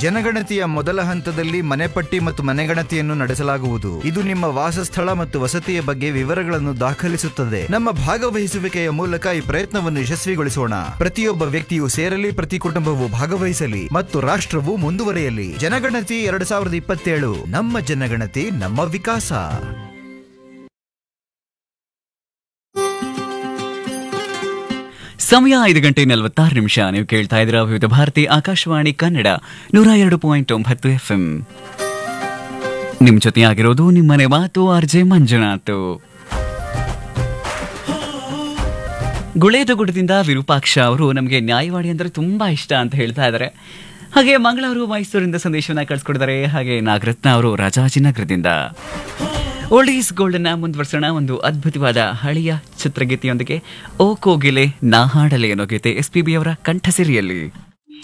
ಜನಗಣತಿಯ ಮೊದಲ ಹಂತದಲ್ಲಿ ಮನೆಪಟ್ಟಿ ಮತ್ತು ಮನೆಗಣತಿಯನ್ನು ನಡೆಸಲಾಗುವುದು ಇದು ನಿಮ್ಮ ವಾಸಸ್ಥಳ ಮತ್ತು ವಸತಿಯ ಬಗ್ಗೆ ವಿವರಗಳನ್ನು ದಾಖಲಿಸುತ್ತದೆ ನಮ್ಮ ಭಾಗವಹಿಸುವಿಕೆಯ ಮೂಲಕ ಈ ಪ್ರಯತ್ನವನ್ನು ಯಶಸ್ವಿಗೊಳಿಸೋಣ ಪ್ರತಿಯೊಬ್ಬ ವ್ಯಕ್ತಿಯು ಸೇರಲಿ ಪ್ರತಿ ಕುಟುಂಬವು ಭಾಗವಹಿಸಲಿ ಮತ್ತು ರಾಷ್ಟ್ರವು ಮುಂದುವರಿಯಲಿ ಜನಗಣತಿ ಎರಡ್ ಸಾವಿರದ ಇಪ್ಪತ್ತೇಳು ನಮ್ಮ ಜನಗಣತಿ ನಮ್ಮ ವಿಕಾಸ ಸಮಯ ಐದು ಗಂಟೆ ನಲವತ್ತಾರು ನಿಮಿಷ ನೀವು ಕೇಳ್ತಾ ಇದ್ದೀರಾ ವಿವಿಧ ಭಾರತಿ ಆಕಾಶವಾಣಿ ಕನ್ನಡ ನೂರ ಎರಡು ಪಾಯಿಂಟ್ ಒಂಬತ್ತು ಎಫ್ ಎಂ ನಿಮ್ ಜೊತೆಯಾಗಿರೋದು ನಿಮ್ಮನೆ ಮಾತು ಆರ್ಜೆ ಮಂಜುನಾಥ್ ಗುಳೇದಗುಡದಿಂದ ವಿರೂಪಾಕ್ಷ ಅವರು ನಮಗೆ ನ್ಯಾಯವಾಡಿ ಅಂದ್ರೆ ತುಂಬಾ ಇಷ್ಟ ಅಂತ ಹೇಳ್ತಾ ಇದ್ದಾರೆ ಹಾಗೆ ಮಂಗಳೂರು ಮೈಸೂರಿಂದ ಸಂದೇಶವನ್ನ ಕಳಿಸ್ಕೊಡಿದ್ದಾರೆ ಹಾಗೆ ನಾಗರತ್ನ ಅವರು ರಾಜಾಜಿನಗರದಿಂದ ಓಲ್ಡ್ ಈಸ್ ಗೋಲ್ಡನ್ನ ಮುಂದುವರ್ಸೋಣ ಒಂದು ಅದ್ಭುತವಾದ ಹಳೆಯ ಚಿತ್ರಗೀತೆಯೊಂದಿಗೆ ಓ ಕೋಗಿಲೆ ನಾ ಹಾಡಲೆ ಅನ್ನೋ ಗೀತೆ ಎಸ್ ಪಿ ಬಿ ಅವರ ಕಂಠಸಿರಿಯಲ್ಲಿ